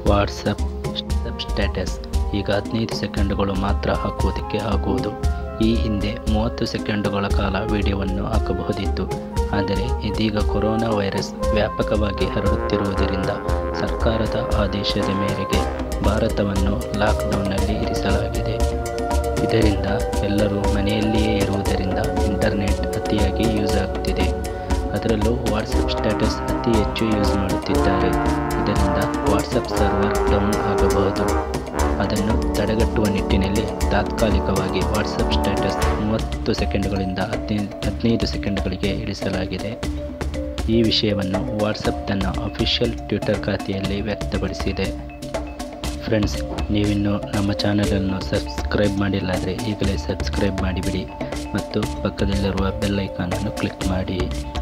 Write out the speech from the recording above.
WhatsApp ಸಬ್ status ಈಗ ಹದಿನೈದು ಸೆಕೆಂಡುಗಳು ಮಾತ್ರ ಹಾಕುವುದಕ್ಕೆ ಆಗುವುದು ಈ ಹಿಂದೆ ಮೂವತ್ತು ಸೆಕೆಂಡುಗಳ ಕಾಲ ವಿಡಿಯೋವನ್ನು ಹಾಕಬಹುದಿತ್ತು ಆದರೆ ಇದೀಗ ಕೊರೋನಾ ವೈರಸ್ ವ್ಯಾಪಕವಾಗಿ ಹರಡುತ್ತಿರುವುದರಿಂದ ಸರ್ಕಾರದ ಆದೇಶದ ಮೇರೆಗೆ ಭಾರತವನ್ನು ಲಾಕ್ಡೌನ್ನಲ್ಲಿ ಇರಿಸಲಾಗಿದೆ ಇದರಿಂದ ಎಲ್ಲರೂ ಮನೆಯಲ್ಲಿಯೇ ಇರುವುದರಿಂದ ಇಂಟರ್ನೆಟ್ ಅತಿಯಾಗಿ ಯೂಸ್ ಆಗುತ್ತಿದೆ ಅದರಲ್ಲೂ ವಾಟ್ಸಪ್ ಸ್ಟೇಟಸ್ ಅತಿ ಹೆಚ್ಚು ಯೂಸ್ ಮಾಡುತ್ತಿದ್ದಾರೆ ಇದರಿಂದ ವಾಟ್ಸಪ್ ಸರ್ವರ್ ಡೌನ್ ಆಗಬಹುದು ಅದನ್ನು ತಡೆಗಟ್ಟುವ ನಿಟ್ಟಿನಲ್ಲಿ ತಾತ್ಕಾಲಿಕವಾಗಿ ವಾಟ್ಸಪ್ ಸ್ಟೇಟಸ್ ಮೂವತ್ತು ಸೆಕೆಂಡ್ಗಳಿಂದ ಹದಿನೈದು ಹದಿನೈದು ಸೆಕೆಂಡ್ಗಳಿಗೆ ಇಳಿಸಲಾಗಿದೆ ಈ ವಿಷಯವನ್ನು ವಾಟ್ಸಪ್ ತನ್ನ ಅಫಿಷಿಯಲ್ ಟ್ವಿಟರ್ ಖಾತೆಯಲ್ಲಿ ವ್ಯಕ್ತಪಡಿಸಿದೆ ಫ್ರೆಂಡ್ಸ್ ನೀವಿನ್ನೂ ನಮ್ಮ ಚಾನಲನ್ನು ಸಬ್ಸ್ಕ್ರೈಬ್ ಮಾಡಿಲ್ಲಾದರೆ ಈಗಲೇ ಸಬ್ಸ್ಕ್ರೈಬ್ ಮಾಡಿಬಿಡಿ ಮತ್ತು ಪಕ್ಕದಲ್ಲಿರುವ ಬೆಲ್ ಐಕಾನನ್ನು ಕ್ಲಿಕ್ ಮಾಡಿ